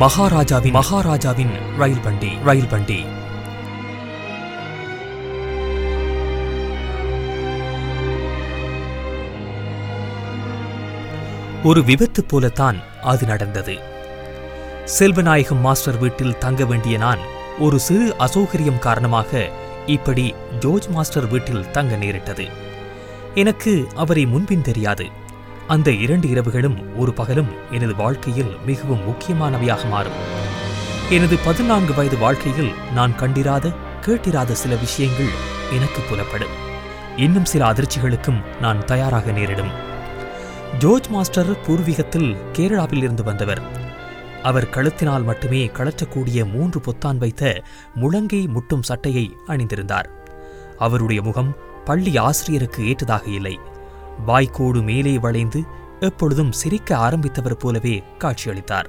மகாராஜாவின் மகாராஜாவின் ரயில் வண்டி ரயில் வண்டி ஒரு விபத்து போலத்தான் அது நடந்தது செல்வநாயகம் மாஸ்டர் வீட்டில் தங்க வேண்டிய நான் ஒரு சிறு அசௌகரியம் காரணமாக இப்படி ஜோர்ஜ் மாஸ்டர் வீட்டில் தங்க நேரிட்டது எனக்கு அவரை முன்பின் தெரியாது அந்த இரண்டு இரவுகளும் ஒரு பகலும் எனது வாழ்க்கையில் மிகவும் முக்கியமானவையாக மாறும் எனது பதினான்கு வயது வாழ்க்கையில் நான் கண்டிராத கேட்டிராத சில விஷயங்கள் எனக்கு புலப்படும் இன்னும் சில அதிர்ச்சிகளுக்கும் நான் தயாராக நேரிடும் ஜோர்ஜ் மாஸ்டர் பூர்வீகத்தில் கேரளாவில் இருந்து வந்தவர் அவர் கழுத்தினால் மட்டுமே கழற்றக்கூடிய மூன்று பொத்தான் வைத்த முழங்கை முட்டும் சட்டையை அணிந்திருந்தார் அவருடைய முகம் பள்ளி ஆசிரியருக்கு ஏற்றதாக இல்லை வாய்க்கோடு மேலே வளைந்து எப்பொழுதும் சிரிக்க ஆரம்பித்தவர் போலவே காட்சியளித்தார்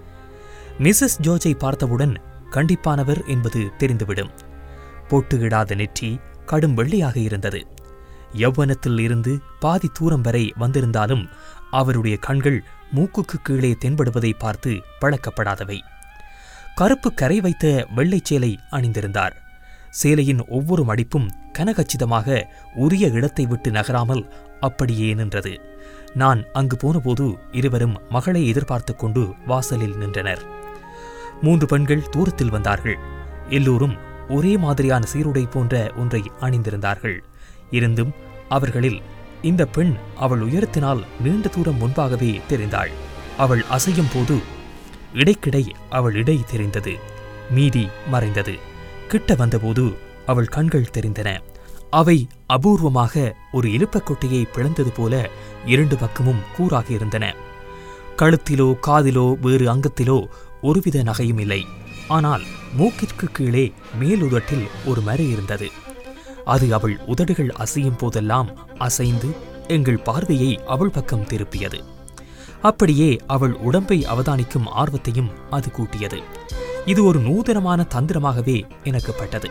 மிஸ்ஸஸ் ஜோர்ஜை பார்த்தவுடன் கண்டிப்பானவர் என்பது தெரிந்துவிடும் பொட்டுகிடாத நெற்றி கடும் வெள்ளையாக இருந்தது யௌவனத்தில் இருந்து பாதி தூரம் வரை வந்திருந்தாலும் அவருடைய கண்கள் மூக்குக்கு கீழே தென்படுவதை பார்த்து பழக்கப்படாதவை கருப்பு கரை வைத்த வெள்ளைச் சேலை அணிந்திருந்தார் சேலையின் ஒவ்வொரு மடிப்பும் கனகச்சிதமாக உரிய இடத்தை விட்டு நகராமல் அப்படியே நின்றது நான் அங்கு போனபோது இருவரும் மகளை எதிர்பார்த்துக் கொண்டு வாசலில் நின்றனர் மூன்று பெண்கள் தூரத்தில் வந்தார்கள் எல்லோரும் ஒரே மாதிரியான சீருடை போன்ற ஒன்றை அணிந்திருந்தார்கள் இருந்தும் அவர்களில் இந்த பெண் அவள் உயரத்தினால் நீண்ட தூரம் முன்பாகவே தெரிந்தாள் அவள் அசையும் போது இடைக்கிடை அவள் இடை தெரிந்தது மீதி மறைந்தது கிட்ட வந்தபோது அவள் கண்கள் தெரிந்தன அவை அபூர்வமாக ஒரு இலுப்பக்கொட்டையை பிளந்தது போல இரண்டு பக்கமும் கூறாக இருந்தன கழுத்திலோ காதிலோ வேறு அங்கத்திலோ ஒருவித நகையும் இல்லை ஆனால் மூக்கிற்கு கீழே மேலுதட்டில் ஒரு மறை இருந்தது அது அவள் உதடுகள் அசையும் போதெல்லாம் அசைந்து எங்கள் பார்வையை அவள் பக்கம் திருப்பியது அப்படியே அவள் உடம்பை அவதானிக்கும் ஆர்வத்தையும் அது கூட்டியது இது ஒரு நூதனமான தந்திரமாகவே எனக்கு பட்டது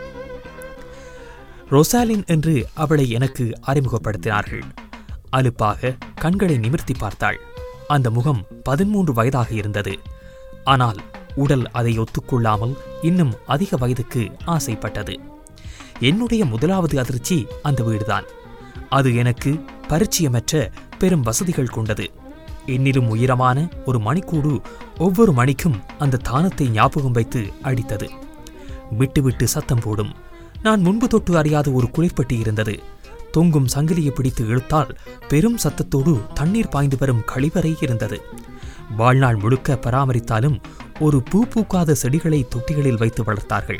ரொசாலின் என்று அவளை எனக்கு அறிமுகப்படுத்தினார்கள் அலுப்பாக கண்களை நிமிர்த்தி பார்த்தாள் அந்த முகம் பதிமூன்று வயதாக இருந்தது ஆனால் உடல் அதை ஒத்துக்கொள்ளாமல் இன்னும் அதிக வயதுக்கு ஆசைப்பட்டது என்னுடைய முதலாவது அதிர்ச்சி அந்த வீடுதான் அது எனக்கு பரிச்சயமற்ற பெரும் வசதிகள் கொண்டது என்னிலும் உயரமான ஒரு மணிக்கூடு ஒவ்வொரு மணிக்கும் அந்த தானத்தை ஞாபகம் வைத்து அடித்தது விட்டு விட்டு சத்தம் போடும் நான் முன்பு தொட்டு அறியாத ஒரு குளிர்பட்டி இருந்தது தொங்கும் சங்கிலியை பிடித்து இழுத்தால் பெரும் சத்தத்தோடு தண்ணீர் பாய்ந்து வரும் கழிவறை இருந்தது வாழ்நாள் முழுக்க பராமரித்தாலும் ஒரு பூ பூக்காத செடிகளை தொட்டிகளில் வைத்து வளர்த்தார்கள்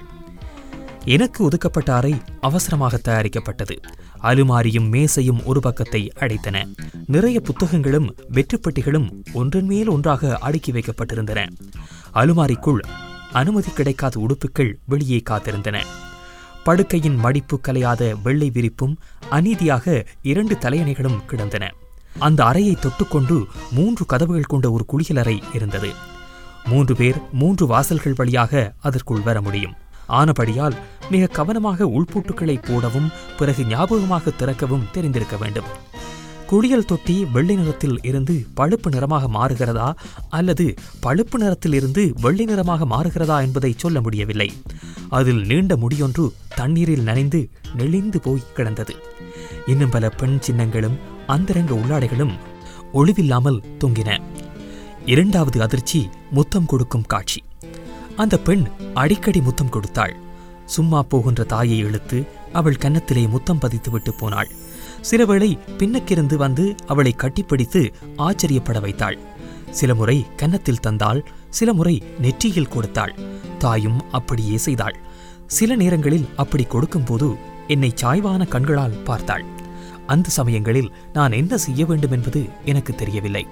எனக்கு ஒதுக்கப்பட்ட அறை அவசரமாக தயாரிக்கப்பட்டது அலுமாரியும் மேசையும் ஒரு பக்கத்தை அடைத்தன நிறைய புத்தகங்களும் வெற்றுப்பெட்டிகளும் ஒன்றன் மேல் ஒன்றாக அடுக்கி வைக்கப்பட்டிருந்தன அலுமாரிக்குள் அனுமதி கிடைக்காத உடுப்புகள் வெளியே காத்திருந்தன படுக்கையின் மடிப்பு கலையாத வெள்ளை விரிப்பும் அநீதியாக இரண்டு தலையணைகளும் கிடந்தன அந்த அறையை தொட்டுக்கொண்டு மூன்று கதவுகள் கொண்ட ஒரு குளியலறை இருந்தது மூன்று பேர் மூன்று வாசல்கள் வழியாக அதற்குள் வர முடியும் ஆனபடியால் மிக கவனமாக உள்பூட்டுக்களை போடவும் பிறகு ஞாபகமாக திறக்கவும் தெரிந்திருக்க வேண்டும் குளியல் தொட்டி வெள்ளை நிறத்தில் இருந்து பழுப்பு நிறமாக மாறுகிறதா அல்லது பழுப்பு நிறத்தில் இருந்து வெள்ளை நிறமாக மாறுகிறதா என்பதை சொல்ல முடியவில்லை அதில் நீண்ட முடியொன்று தண்ணீரில் நனைந்து நெளிந்து போய் கிடந்தது இன்னும் பல பெண் சின்னங்களும் அந்தரங்க உள்ளாடைகளும் ஒளிவில்லாமல் தொங்கின இரண்டாவது அதிர்ச்சி முத்தம் கொடுக்கும் காட்சி அந்த பெண் அடிக்கடி முத்தம் கொடுத்தாள் சும்மா போகின்ற தாயை இழுத்து அவள் கன்னத்திலே முத்தம் பதித்துவிட்டு போனாள் சிலவேளை பின்னுக்கிருந்து வந்து அவளை கட்டிப்பிடித்து ஆச்சரியப்பட வைத்தாள் சில முறை கன்னத்தில் தந்தாள் சில முறை நெற்றியில் கொடுத்தாள் தாயும் அப்படியே செய்தாள் சில நேரங்களில் அப்படி கொடுக்கும்போது என்னை சாய்வான கண்களால் பார்த்தாள் அந்த சமயங்களில் நான் என்ன செய்ய வேண்டும் என்பது எனக்கு தெரியவில்லை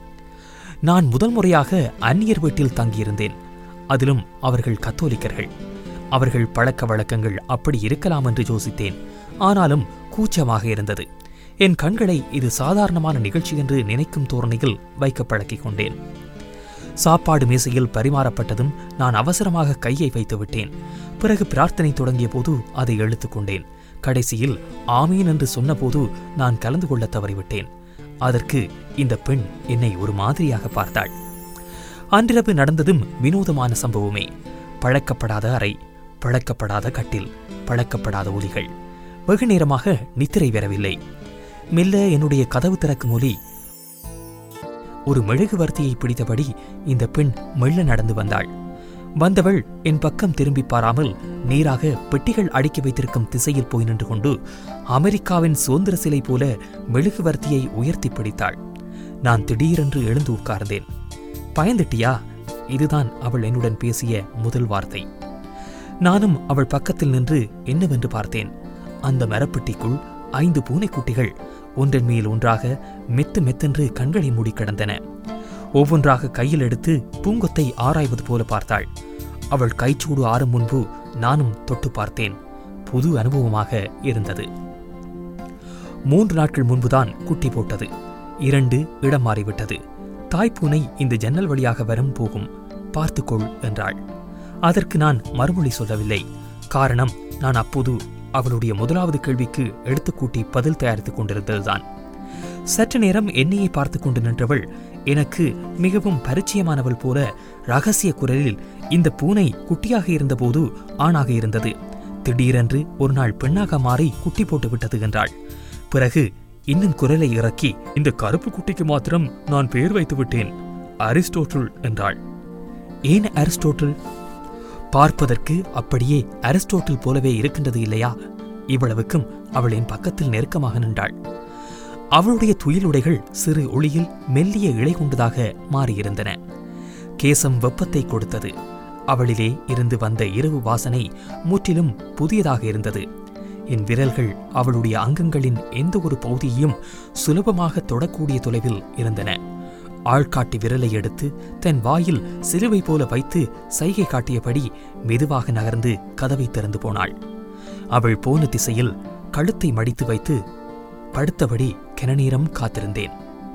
நான் முதல் முறையாக அந்நியர் வீட்டில் தங்கியிருந்தேன் அதிலும் அவர்கள் கத்தோலிக்கர்கள் அவர்கள் பழக்க வழக்கங்கள் அப்படி இருக்கலாம் என்று யோசித்தேன் ஆனாலும் கூச்சமாக இருந்தது என் கண்களை இது சாதாரணமான நிகழ்ச்சி என்று நினைக்கும் தோரணையில் வைக்க பழக்கிக் கொண்டேன் சாப்பாடு மேசையில் பரிமாறப்பட்டதும் நான் அவசரமாக கையை வைத்து விட்டேன் பிறகு பிரார்த்தனை தொடங்கிய போது அதை இழுத்துக் கொண்டேன் கடைசியில் ஆமீன் என்று சொன்னபோது நான் கலந்து கொள்ள தவறிவிட்டேன் அதற்கு இந்த பெண் என்னை ஒரு மாதிரியாக பார்த்தாள் அன்றிரவு நடந்ததும் வினோதமான சம்பவமே பழக்கப்படாத அறை பழக்கப்படாத கட்டில் பழக்கப்படாத ஒலிகள் வெகு நேரமாக நித்திரை வரவில்லை மெல்ல என்னுடைய கதவு திறக்கும் ஒலி ஒரு மெழுகுவர்த்தியை பிடித்தபடி இந்த பெண் மெல்ல நடந்து வந்தாள் வந்தவள் என் பக்கம் திரும்பி பாராமல் நேராக பெட்டிகள் அடுக்கி வைத்திருக்கும் திசையில் போய் நின்று கொண்டு அமெரிக்காவின் சுதந்திர சிலை போல மெழுகுவர்த்தியை உயர்த்தி பிடித்தாள் நான் திடீரென்று எழுந்து உட்கார்ந்தேன் பயந்துட்டியா இதுதான் அவள் என்னுடன் பேசிய முதல் வார்த்தை நானும் அவள் பக்கத்தில் நின்று என்னவென்று பார்த்தேன் அந்த மரப்பெட்டிக்குள் ஐந்து பூனைக்குட்டிகள் ஒன்றன் மேல் ஒன்றாக மெத்து மெத்தென்று கண்களை மூடி கிடந்தன ஒவ்வொன்றாக கையில் எடுத்து பூங்கொத்தை ஆராய்வது போல பார்த்தாள் அவள் கைச்சூடு ஆறும் முன்பு நானும் தொட்டு பார்த்தேன் புது அனுபவமாக இருந்தது மூன்று நாட்கள் முன்புதான் குட்டி போட்டது இரண்டு இடம் மாறிவிட்டது தாய்ப்பூனை இந்த ஜன்னல் வழியாக வரும் போகும் பார்த்துக்கொள் என்றாள் அதற்கு நான் மறுமொழி சொல்லவில்லை காரணம் நான் அப்போது அவளுடைய முதலாவது கேள்விக்கு எடுத்துக்கூட்டி பதில் தயாரித்துக் கொண்டிருந்ததுதான் சற்று நேரம் என்னையே பார்த்து கொண்டு நின்றவள் எனக்கு மிகவும் பரிச்சயமானவள் போல ரகசிய குரலில் இந்த பூனை குட்டியாக இருந்தபோது ஆணாக இருந்தது திடீரென்று ஒரு நாள் பெண்ணாக மாறி குட்டி போட்டு விட்டது என்றாள் பிறகு இன்னும் குரலை இறக்கி இந்த கருப்பு குட்டிக்கு மாத்திரம் நான் பெயர் வைத்து விட்டேன் அரிஸ்டோட்டில் என்றாள் ஏன் அரிஸ்டோட்டில் பார்ப்பதற்கு அப்படியே அரிஸ்டோட்டில் போலவே இருக்கின்றது இல்லையா இவ்வளவுக்கும் அவள் என் பக்கத்தில் நெருக்கமாக நின்றாள் அவளுடைய துயிலுடைகள் சிறு ஒளியில் மெல்லிய இழை கொண்டதாக மாறியிருந்தன கேசம் வெப்பத்தை கொடுத்தது அவளிலே இருந்து வந்த இரவு வாசனை முற்றிலும் புதியதாக இருந்தது என் விரல்கள் அவளுடைய அங்கங்களின் எந்த ஒரு பகுதியையும் சுலபமாக தொடக்கூடிய தொலைவில் இருந்தன ஆள்காட்டி விரலை எடுத்து தன் வாயில் சிலுவை போல வைத்து சைகை காட்டியபடி மெதுவாக நகர்ந்து கதவை திறந்து போனாள் அவள் போன திசையில் கழுத்தை மடித்து வைத்து படுத்தபடி கெனநேரம் காத்திருந்தேன்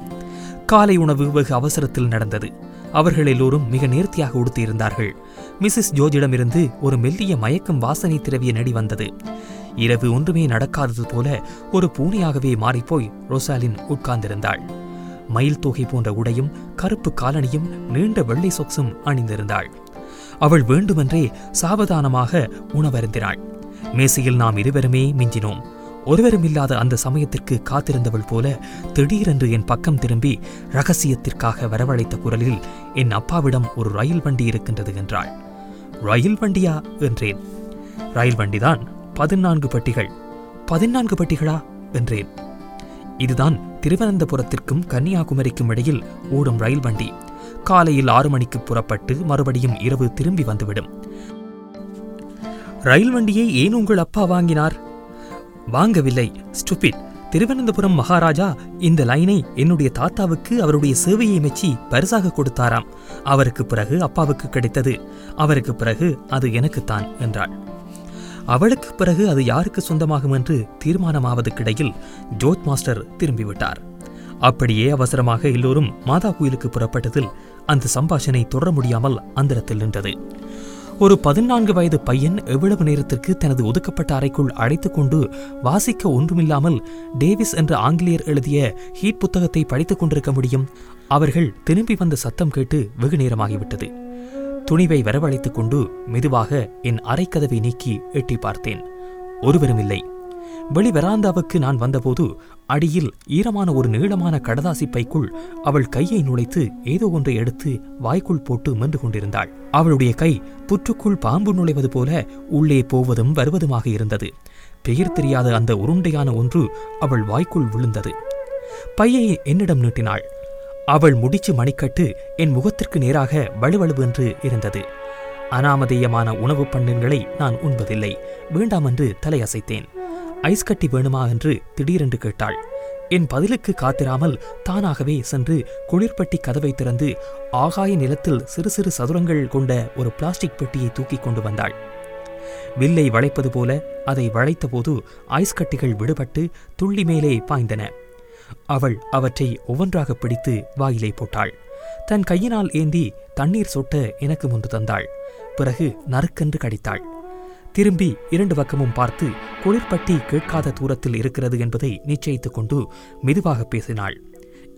காலை உணவு வெகு அவசரத்தில் நடந்தது அவர்கள் எல்லோரும் மிக நேர்த்தியாக உடுத்தியிருந்தார்கள் மிஸ்ஸஸ் ஜோர்ஜிடமிருந்து ஒரு மெல்லிய மயக்கம் வாசனை திரவிய நடி வந்தது இரவு ஒன்றுமே நடக்காதது போல ஒரு பூனையாகவே மாறிப்போய் ரோசாலின் உட்கார்ந்திருந்தாள் மயில் தொகை போன்ற உடையும் கருப்பு காலணியும் நீண்ட வெள்ளை சொக்ஸும் அணிந்திருந்தாள் அவள் வேண்டுமென்றே சாவதானமாக உணவருந்தினாள் மேசையில் நாம் இருவருமே மிஞ்சினோம் ஒருவரும் இல்லாத அந்த சமயத்திற்கு காத்திருந்தவள் போல திடீரென்று என் பக்கம் திரும்பி ரகசியத்திற்காக வரவழைத்த குரலில் என் அப்பாவிடம் ஒரு ரயில் வண்டி இருக்கின்றது என்றாள் ரயில் வண்டியா என்றேன் ரயில் வண்டிதான் பதினான்கு பெட்டிகள் பதினான்கு பெட்டிகளா என்றேன் இதுதான் திருவனந்தபுரத்திற்கும் கன்னியாகுமரிக்கும் இடையில் ஓடும் ரயில் வண்டி காலையில் ஆறு மணிக்கு புறப்பட்டு மறுபடியும் இரவு திரும்பி வந்துவிடும் ரயில் வண்டியை ஏன் உங்கள் அப்பா வாங்கினார் வாங்கவில்லை ஸ்டூபிட் திருவனந்தபுரம் மகாராஜா இந்த லைனை என்னுடைய தாத்தாவுக்கு அவருடைய சேவையை மெச்சி பரிசாக கொடுத்தாராம் அவருக்கு பிறகு அப்பாவுக்கு கிடைத்தது அவருக்கு பிறகு அது எனக்குத்தான் என்றாள் அவளுக்கு பிறகு அது யாருக்கு சொந்தமாகும் என்று தீர்மானமாவதற்கிடையில் ஜோத் மாஸ்டர் திரும்பிவிட்டார் அப்படியே அவசரமாக எல்லோரும் மாதா கோயிலுக்கு புறப்பட்டதில் அந்த சம்பாஷணை தொடர முடியாமல் அந்தரத்தில் நின்றது ஒரு பதினான்கு வயது பையன் எவ்வளவு நேரத்திற்கு தனது ஒதுக்கப்பட்ட அறைக்குள் அழைத்துக் கொண்டு வாசிக்க ஒன்றுமில்லாமல் டேவிஸ் என்ற ஆங்கிலேயர் எழுதிய ஹீட் புத்தகத்தை படித்துக் கொண்டிருக்க முடியும் அவர்கள் திரும்பி வந்த சத்தம் கேட்டு வெகு நேரமாகிவிட்டது துணிவை வரவழைத்துக் கொண்டு மெதுவாக என் அறைக்கதவை நீக்கி எட்டி பார்த்தேன் ஒருவரும் இல்லை வெளி வெராந்தாவுக்கு நான் வந்தபோது அடியில் ஈரமான ஒரு நீளமான கடதாசி பைக்குள் அவள் கையை நுழைத்து ஏதோ ஒன்றை எடுத்து வாய்க்குள் போட்டு மென்று கொண்டிருந்தாள் அவளுடைய கை புற்றுக்குள் பாம்பு நுழைவது போல உள்ளே போவதும் வருவதுமாக இருந்தது பெயர் தெரியாத அந்த உருண்டையான ஒன்று அவள் வாய்க்குள் விழுந்தது பையை என்னிடம் நீட்டினாள் அவள் முடிச்சு மணிக்கட்டு என் முகத்திற்கு நேராக வலுவழுவென்று இருந்தது அனாமதேயமான உணவுப் பண்டங்களை நான் உண்பதில்லை வேண்டாமென்று தலையசைத்தேன் ஐஸ் கட்டி வேணுமா என்று திடீரென்று கேட்டாள் என் பதிலுக்கு காத்திராமல் தானாகவே சென்று குளிர்பட்டி கதவை திறந்து ஆகாய நிலத்தில் சிறு சிறு சதுரங்கள் கொண்ட ஒரு பிளாஸ்டிக் பெட்டியை தூக்கிக் கொண்டு வந்தாள் வில்லை வளைப்பது போல அதை வளைத்தபோது ஐஸ் கட்டிகள் விடுபட்டு துள்ளி மேலே பாய்ந்தன அவள் அவற்றை ஒவ்வொன்றாக பிடித்து வாயிலே போட்டாள் தன் கையினால் ஏந்தி தண்ணீர் சொட்ட எனக்கு முன்பு தந்தாள் பிறகு நறுக்கென்று கடித்தாள் திரும்பி இரண்டு பக்கமும் பார்த்து குளிர்பட்டி கேட்காத தூரத்தில் இருக்கிறது என்பதை நிச்சயித்துக் கொண்டு மெதுவாக பேசினாள்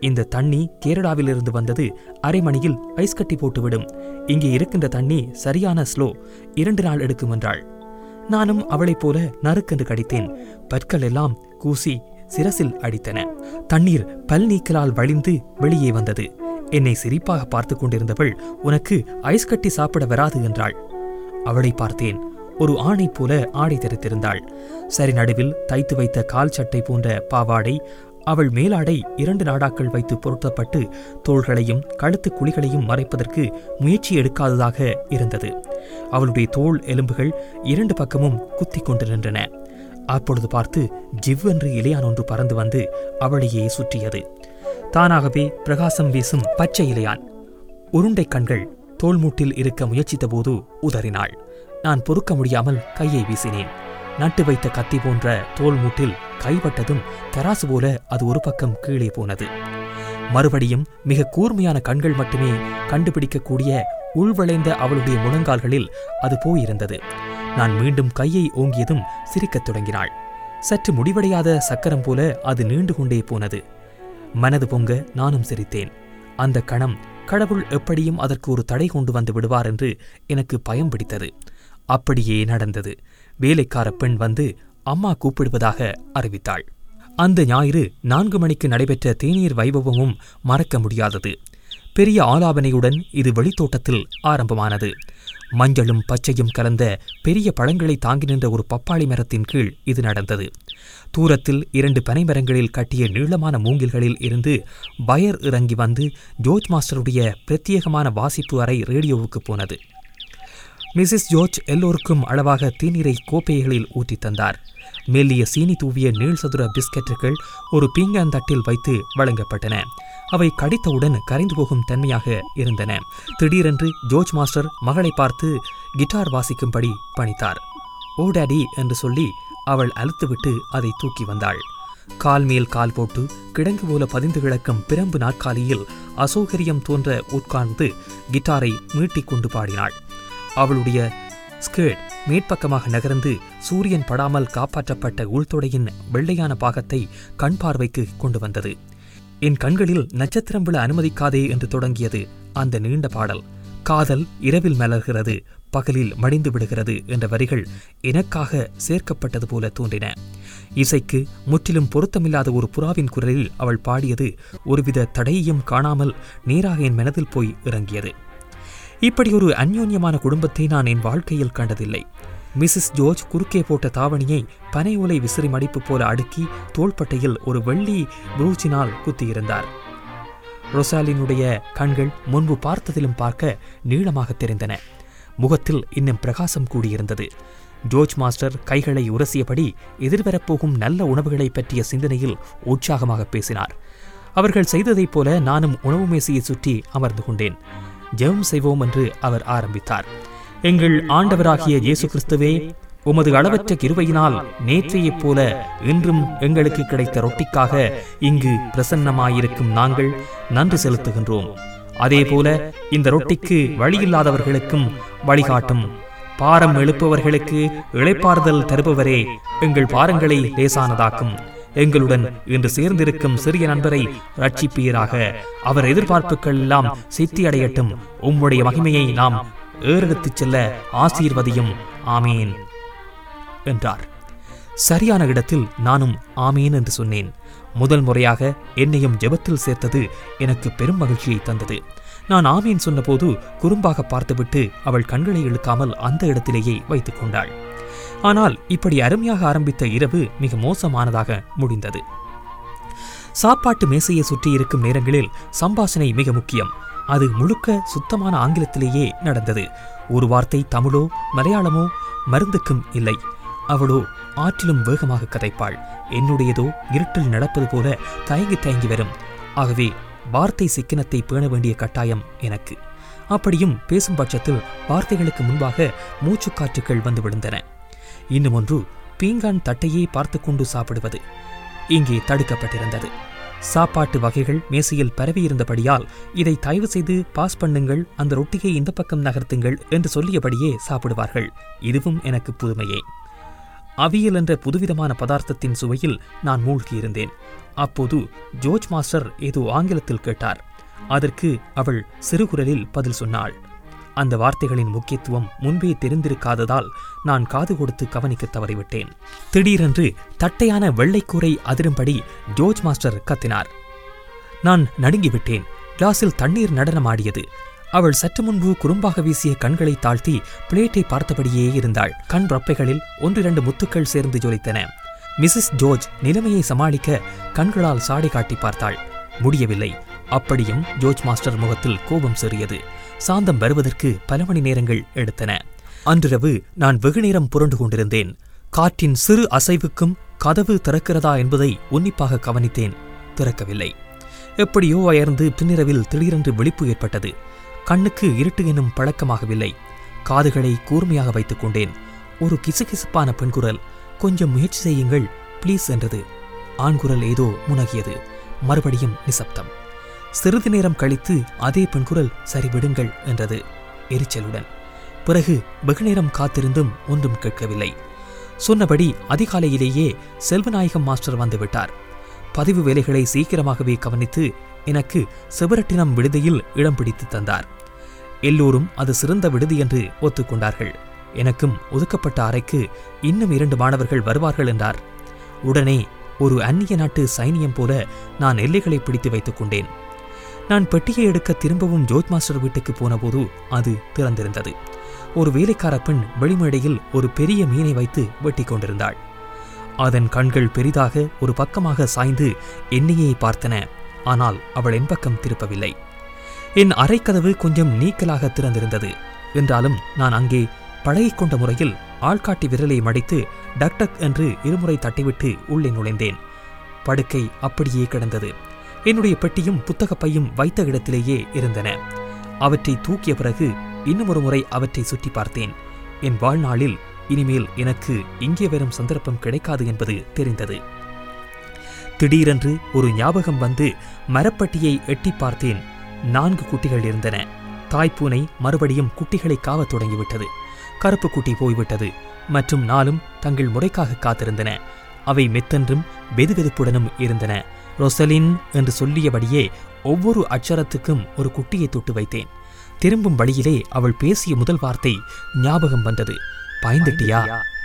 இந்த தண்ணி கேரளாவிலிருந்து வந்தது அரை மணியில் ஐஸ் கட்டி போட்டுவிடும் இங்கே இருக்கின்ற தண்ணி சரியான ஸ்லோ இரண்டு நாள் எடுக்கும் என்றாள் நானும் அவளைப் போல நறுக்கென்று கடித்தேன் பற்கள் எல்லாம் கூசி சிரசில் அடித்தன தண்ணீர் பல் நீக்கலால் வழிந்து வெளியே வந்தது என்னை சிரிப்பாக பார்த்து கொண்டிருந்தவள் உனக்கு ஐஸ் கட்டி சாப்பிட வராது என்றாள் அவளை பார்த்தேன் ஒரு ஆணைப் போல ஆடை தரித்திருந்தாள் சரி நடுவில் தைத்து வைத்த கால் சட்டை போன்ற பாவாடை அவள் மேலாடை இரண்டு நாடாக்கள் வைத்து பொருத்தப்பட்டு தோள்களையும் கழுத்து குழிகளையும் மறைப்பதற்கு முயற்சி எடுக்காததாக இருந்தது அவளுடைய தோள் எலும்புகள் இரண்டு பக்கமும் குத்திக் கொண்டு நின்றன அப்பொழுது பார்த்து ஜிவ்வென்று இலையான் ஒன்று பறந்து வந்து அவளையே சுற்றியது தானாகவே பிரகாசம் வீசும் பச்சை இலையான் உருண்டை கண்கள் தோள்மூட்டில் இருக்க முயற்சித்தபோது உதறினாள் நான் பொறுக்க முடியாமல் கையை வீசினேன் நட்டு வைத்த கத்தி போன்ற தோள்மூட்டில் கைப்பட்டதும் தராசு போல அது ஒரு பக்கம் கீழே போனது மறுபடியும் மிக கூர்மையான கண்கள் மட்டுமே கண்டுபிடிக்கக்கூடிய உள்வளைந்த அவளுடைய முழங்கால்களில் அது போயிருந்தது நான் மீண்டும் கையை ஓங்கியதும் சிரிக்கத் தொடங்கினாள் சற்று முடிவடையாத சக்கரம் போல அது நீண்டு கொண்டே போனது மனது பொங்க நானும் சிரித்தேன் அந்த கணம் கடவுள் எப்படியும் அதற்கு ஒரு தடை கொண்டு வந்து விடுவார் என்று எனக்கு பயம் பிடித்தது அப்படியே நடந்தது வேலைக்கார பெண் வந்து அம்மா கூப்பிடுவதாக அறிவித்தாள் அந்த ஞாயிறு நான்கு மணிக்கு நடைபெற்ற தேநீர் வைபவமும் மறக்க முடியாதது பெரிய ஆலாபனையுடன் இது வெளித்தோட்டத்தில் ஆரம்பமானது மஞ்சளும் பச்சையும் கலந்த பெரிய பழங்களை தாங்கி நின்ற ஒரு பப்பாளி மரத்தின் கீழ் இது நடந்தது தூரத்தில் இரண்டு பனைமரங்களில் கட்டிய நீளமான மூங்கில்களில் இருந்து பயர் இறங்கி வந்து ஜோர்ஜ் மாஸ்டருடைய பிரத்யேகமான வாசிப்பு அறை ரேடியோவுக்கு போனது மிஸ்ஸஸ் ஜோர்ஜ் எல்லோருக்கும் அளவாக தேநீரை கோப்பைகளில் ஊற்றித் தந்தார் மெல்லிய சீனி தூவிய நீள் சதுர பிஸ்கட்டுகள் ஒரு பீங்கான் தட்டில் வைத்து வழங்கப்பட்டன அவை கடித்தவுடன் கரைந்து போகும் தன்மையாக இருந்தன திடீரென்று ஜோர்ஜ் மாஸ்டர் மகளை பார்த்து கிட்டார் வாசிக்கும்படி பணித்தார் ஓ டாடி என்று சொல்லி அவள் அழுத்துவிட்டு அதை தூக்கி வந்தாள் கால் மேல் கால் போட்டு கிடங்கு போல பதிந்து கிடக்கும் பிரம்பு நாற்காலியில் அசௌகரியம் தோன்ற உட்கார்ந்து கிட்டாரை மீட்டிக் கொண்டு பாடினாள் அவளுடைய ஸ்கேர்ட் மேற்பக்கமாக நகர்ந்து சூரியன் படாமல் காப்பாற்றப்பட்ட உள்தொடையின் வெள்ளையான பாகத்தை கண் பார்வைக்கு கொண்டு வந்தது என் கண்களில் நட்சத்திரம் விழ அனுமதிக்காதே என்று தொடங்கியது அந்த நீண்ட பாடல் காதல் இரவில் மலர்கிறது பகலில் மடிந்து விடுகிறது என்ற வரிகள் எனக்காக சேர்க்கப்பட்டது போல தோன்றின இசைக்கு முற்றிலும் பொருத்தமில்லாத ஒரு புறாவின் குரலில் அவள் பாடியது ஒருவித தடையையும் காணாமல் நேராக என் மனதில் போய் இறங்கியது இப்படி ஒரு அந்யோன்யமான குடும்பத்தை நான் என் வாழ்க்கையில் கண்டதில்லை மிஸ்ஸஸ் ஜோர்ஜ் குறுக்கே போட்ட தாவணியை பனை ஓலை விசிறி மடிப்பு போல அடுக்கி தோள்பட்டையில் ஒரு வெள்ளி ப்ரூச்சினால் குத்தியிருந்தார் ரொசாலினுடைய கண்கள் முன்பு பார்த்ததிலும் பார்க்க நீளமாக தெரிந்தன முகத்தில் இன்னும் பிரகாசம் கூடியிருந்தது ஜோர்ஜ் மாஸ்டர் கைகளை உரசியபடி எதிர்வரப்போகும் நல்ல உணவுகளைப் பற்றிய சிந்தனையில் உற்சாகமாக பேசினார் அவர்கள் செய்ததைப் போல நானும் உணவு மேசையை சுற்றி அமர்ந்து கொண்டேன் ஜெபம் செய்வோம் என்று அவர் ஆரம்பித்தார் எங்கள் ஆண்டவராகிய இயேசு கிறிஸ்துவே உமது அளவற்ற கிருபையினால் நேற்றையைப் போல இன்றும் எங்களுக்கு கிடைத்த ரொட்டிக்காக இங்கு பிரசன்னமாயிருக்கும் நாங்கள் நன்றி செலுத்துகின்றோம் அதேபோல இந்த ரொட்டிக்கு வழியில்லாதவர்களுக்கும் வழிகாட்டும் பாரம் எழுப்பவர்களுக்கு இளைப்பாறுதல் தருபவரே எங்கள் பாரங்களை லேசானதாக்கும் எங்களுடன் இன்று சேர்ந்திருக்கும் சிறிய நண்பரை ரட்சிப்பீராக அவர் எதிர்பார்ப்புகள் எல்லாம் சித்தியடையட்டும் உம்முடைய மகிமையை நாம் ஏறெடுத்துச் செல்ல ஆசீர்வதியும் ஆமேன் என்றார் சரியான இடத்தில் நானும் ஆமேன் என்று சொன்னேன் முதல் முறையாக என்னையும் ஜெபத்தில் சேர்த்தது எனக்கு பெரும் மகிழ்ச்சியை தந்தது நான் ஆமேன் சொன்னபோது குறும்பாக பார்த்துவிட்டு அவள் கண்களை இழுக்காமல் அந்த இடத்திலேயே வைத்துக் கொண்டாள் ஆனால் இப்படி அருமையாக ஆரம்பித்த இரவு மிக மோசமானதாக முடிந்தது சாப்பாட்டு மேசையை சுற்றி இருக்கும் நேரங்களில் சம்பாஷணை மிக முக்கியம் அது முழுக்க சுத்தமான ஆங்கிலத்திலேயே நடந்தது ஒரு வார்த்தை தமிழோ மலையாளமோ மருந்துக்கும் இல்லை அவளோ ஆற்றிலும் வேகமாக கதைப்பாள் என்னுடையதோ இருட்டில் நடப்பது போல தயங்கி தயங்கி வரும் ஆகவே வார்த்தை சிக்கனத்தை பேண வேண்டிய கட்டாயம் எனக்கு அப்படியும் பேசும் பட்சத்தில் வார்த்தைகளுக்கு முன்பாக மூச்சுக்காற்றுகள் வந்து விழுந்தன இன்னும் ஒன்று பீங்கான் தட்டையே பார்த்து கொண்டு சாப்பிடுவது இங்கே தடுக்கப்பட்டிருந்தது சாப்பாட்டு வகைகள் மேசையில் பரவியிருந்தபடியால் இதை தயவு செய்து பாஸ் பண்ணுங்கள் அந்த ரொட்டியை இந்த பக்கம் நகர்த்துங்கள் என்று சொல்லியபடியே சாப்பிடுவார்கள் இதுவும் எனக்கு புதுமையே அவியல் என்ற புதுவிதமான பதார்த்தத்தின் சுவையில் நான் மூழ்கியிருந்தேன் அப்போது ஜோர்ஜ் மாஸ்டர் ஏதோ ஆங்கிலத்தில் கேட்டார் அதற்கு அவள் சிறுகுரலில் பதில் சொன்னாள் அந்த வார்த்தைகளின் முக்கியத்துவம் முன்பே தெரிந்திருக்காததால் நான் காது கொடுத்து கவனிக்க தவறிவிட்டேன் திடீரென்று தட்டையான வெள்ளைக்கூரை அதிரும்படி ஜோர்ஜ் மாஸ்டர் கத்தினார் நான் நடுங்கிவிட்டேன் கிளாஸில் தண்ணீர் நடனமாடியது அவள் சற்று முன்பு குறும்பாக வீசிய கண்களை தாழ்த்தி பிளேட்டை பார்த்தபடியே இருந்தாள் கண் ரப்பைகளில் ஒன்றிரண்டு முத்துக்கள் சேர்ந்து ஜொலித்தன மிஸ்ஸஸ் ஜோர்ஜ் நிலைமையை சமாளிக்க கண்களால் சாடை காட்டி பார்த்தாள் முடியவில்லை அப்படியும் ஜோர்ஜ் மாஸ்டர் முகத்தில் கோபம் சிறியது சாந்தம் வருவதற்கு பல மணி நேரங்கள் எடுத்தன அன்றிரவு நான் வெகுநேரம் புரண்டு கொண்டிருந்தேன் காற்றின் சிறு அசைவுக்கும் கதவு திறக்கிறதா என்பதை உன்னிப்பாக கவனித்தேன் திறக்கவில்லை எப்படியோ அயர்ந்து பின்னிரவில் திடீரென்று விழிப்பு ஏற்பட்டது கண்ணுக்கு இருட்டு எனும் பழக்கமாகவில்லை காதுகளை கூர்மையாக வைத்துக் கொண்டேன் ஒரு கிசுகிசுப்பான பெண்குரல் கொஞ்சம் முயற்சி செய்யுங்கள் ப்ளீஸ் என்றது ஆண்குரல் ஏதோ முனகியது மறுபடியும் நிசப்தம் சிறிது நேரம் கழித்து அதே பெண்குரல் சரி விடுங்கள் என்றது எரிச்சலுடன் பிறகு வெகுநேரம் காத்திருந்தும் ஒன்றும் கேட்கவில்லை சொன்னபடி அதிகாலையிலேயே செல்வநாயகம் மாஸ்டர் வந்துவிட்டார் பதிவு வேலைகளை சீக்கிரமாகவே கவனித்து எனக்கு செவரட்டினம் விடுதியில் இடம் பிடித்து தந்தார் எல்லோரும் அது சிறந்த விடுதி என்று ஒத்துக்கொண்டார்கள் எனக்கும் ஒதுக்கப்பட்ட அறைக்கு இன்னும் இரண்டு மாணவர்கள் வருவார்கள் என்றார் உடனே ஒரு அந்நிய நாட்டு சைனியம் போல நான் எல்லைகளை பிடித்து வைத்துக் கொண்டேன் நான் பெட்டியை எடுக்க திரும்பவும் ஜோத் மாஸ்டர் வீட்டுக்கு போனபோது அது திறந்திருந்தது ஒரு வேலைக்கார பெண் வெளிமேடையில் ஒரு பெரிய மீனை வைத்து வெட்டிக் கொண்டிருந்தாள் அதன் கண்கள் பெரிதாக ஒரு பக்கமாக சாய்ந்து என்னையே பார்த்தன ஆனால் அவள் என் பக்கம் திருப்பவில்லை என் அறைக்கதவு கொஞ்சம் நீக்கலாக திறந்திருந்தது என்றாலும் நான் அங்கே பழகிக்கொண்ட முறையில் ஆள்காட்டி விரலை மடித்து டக் டக் என்று இருமுறை தட்டிவிட்டு உள்ளே நுழைந்தேன் படுக்கை அப்படியே கிடந்தது என்னுடைய பெட்டியும் புத்தகப் பையும் வைத்த இடத்திலேயே இருந்தன அவற்றை தூக்கிய பிறகு இன்னும் ஒரு முறை அவற்றை சுற்றி பார்த்தேன் என் வாழ்நாளில் இனிமேல் எனக்கு இங்கே வரும் சந்தர்ப்பம் கிடைக்காது என்பது தெரிந்தது திடீரென்று ஒரு ஞாபகம் வந்து மரப்பட்டியை எட்டி பார்த்தேன் நான்கு குட்டிகள் இருந்தன தாய்ப்பூனை மறுபடியும் குட்டிகளை காவத் தொடங்கிவிட்டது கருப்பு குட்டி போய்விட்டது மற்றும் நாளும் தங்கள் முறைக்காக காத்திருந்தன அவை மெத்தென்றும் வெதுவெதுப்புடனும் இருந்தன ரொசலின் என்று சொல்லியபடியே ஒவ்வொரு அட்சரத்துக்கும் ஒரு குட்டியை தொட்டு வைத்தேன் திரும்பும் வழியிலே அவள் பேசிய முதல் வார்த்தை ஞாபகம் வந்தது பயந்துட்டியா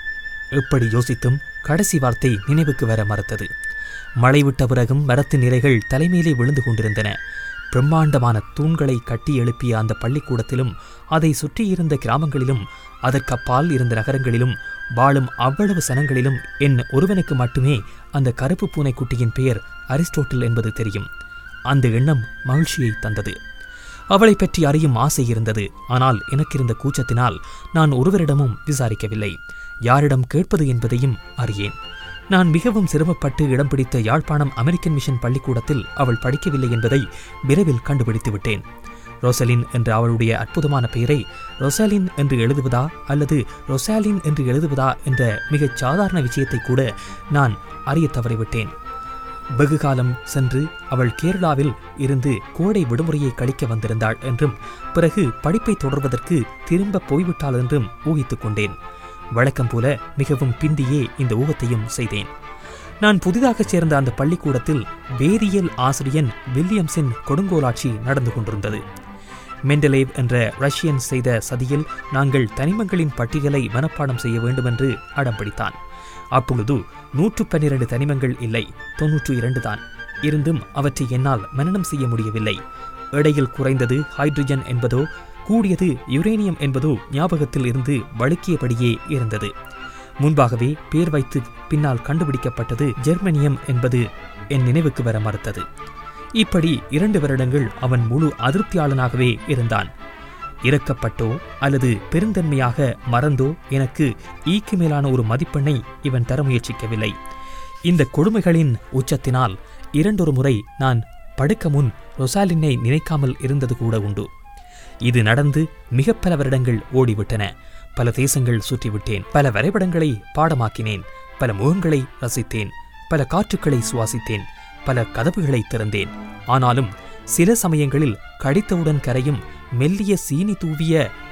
எப்படி யோசித்தும் கடைசி வார்த்தை நினைவுக்கு வர மறுத்தது மழை விட்ட பிறகும் மரத்தின் இலைகள் தலைமையிலே விழுந்து கொண்டிருந்தன பிரம்மாண்டமான தூண்களை கட்டி எழுப்பிய அந்த பள்ளிக்கூடத்திலும் அதை சுற்றியிருந்த கிராமங்களிலும் அதற்கப்பால் இருந்த நகரங்களிலும் வாழும் அவ்வளவு சனங்களிலும் என் ஒருவனுக்கு மட்டுமே அந்த கருப்பு பூனைக்குட்டியின் பெயர் அரிஸ்டோட்டில் என்பது தெரியும் அந்த எண்ணம் மகிழ்ச்சியை தந்தது அவளை பற்றி அறியும் ஆசை இருந்தது ஆனால் எனக்கிருந்த கூச்சத்தினால் நான் ஒருவரிடமும் விசாரிக்கவில்லை யாரிடம் கேட்பது என்பதையும் அறியேன் நான் மிகவும் சிரமப்பட்டு இடம் பிடித்த யாழ்ப்பாணம் அமெரிக்கன் மிஷன் பள்ளிக்கூடத்தில் அவள் படிக்கவில்லை என்பதை விரைவில் கண்டுபிடித்து விட்டேன் ரொசலின் என்ற அவளுடைய அற்புதமான பெயரை ரொசாலின் என்று எழுதுவதா அல்லது ரொசாலின் என்று எழுதுவதா என்ற மிகச் சாதாரண விஷயத்தை கூட நான் அறிய தவறிவிட்டேன் வெகு காலம் சென்று அவள் கேரளாவில் இருந்து கோடை விடுமுறையை கழிக்க வந்திருந்தாள் என்றும் பிறகு படிப்பை தொடர்வதற்கு திரும்ப போய்விட்டாள் என்றும் ஊகித்துக் கொண்டேன் வழக்கம் போல மிகவும் பிந்தியே இந்த ஊகத்தையும் செய்தேன் நான் புதிதாக சேர்ந்த அந்த பள்ளிக்கூடத்தில் வேதியியல் ஆசிரியன் வில்லியம்ஸின் கொடுங்கோலாட்சி நடந்து கொண்டிருந்தது மெண்டலேவ் என்ற ரஷ்யன் செய்த சதியில் நாங்கள் தனிமங்களின் பட்டியலை மனப்பாடம் செய்ய வேண்டுமென்று அடம் பிடித்தான் அப்பொழுது நூற்று பன்னிரண்டு தனிமங்கள் இல்லை தொன்னூற்று இரண்டு தான் இருந்தும் அவற்றை என்னால் மனனம் செய்ய முடியவில்லை எடையில் குறைந்தது ஹைட்ரஜன் என்பதோ கூடியது யுரேனியம் என்பதோ ஞாபகத்தில் இருந்து வழுக்கியபடியே இருந்தது முன்பாகவே பேர் வைத்து பின்னால் கண்டுபிடிக்கப்பட்டது ஜெர்மனியம் என்பது என் நினைவுக்கு வர மறுத்தது இப்படி இரண்டு வருடங்கள் அவன் முழு அதிருப்தியாளனாகவே இருந்தான் இறக்கப்பட்டோ அல்லது பெருந்தன்மையாக மறந்தோ எனக்கு ஈக்கு மேலான ஒரு மதிப்பெண்ணை இவன் தர முயற்சிக்கவில்லை இந்த கொடுமைகளின் உச்சத்தினால் இரண்டொரு முறை நான் படுக்க முன் ரொசாலினை நினைக்காமல் இருந்தது கூட உண்டு இது நடந்து மிக பல வருடங்கள் ஓடிவிட்டன பல தேசங்கள் சுற்றிவிட்டேன் பல வரைபடங்களை பாடமாக்கினேன் பல முகங்களை ரசித்தேன் பல காற்றுக்களை சுவாசித்தேன் பல கதவுகளை திறந்தேன் ஆனாலும் சில சமயங்களில் கடித்தவுடன் கரையும் மெல்லிய சீனி தூவிய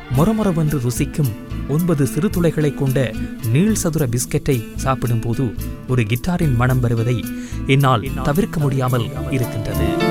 மொரமொரவென்று ருசிக்கும் ஒன்பது சிறு துளைகளை கொண்ட நீள் சதுர பிஸ்கெட்டை சாப்பிடும்போது ஒரு கிட்டாரின் மனம் வருவதை என்னால் தவிர்க்க முடியாமல் இருக்கின்றது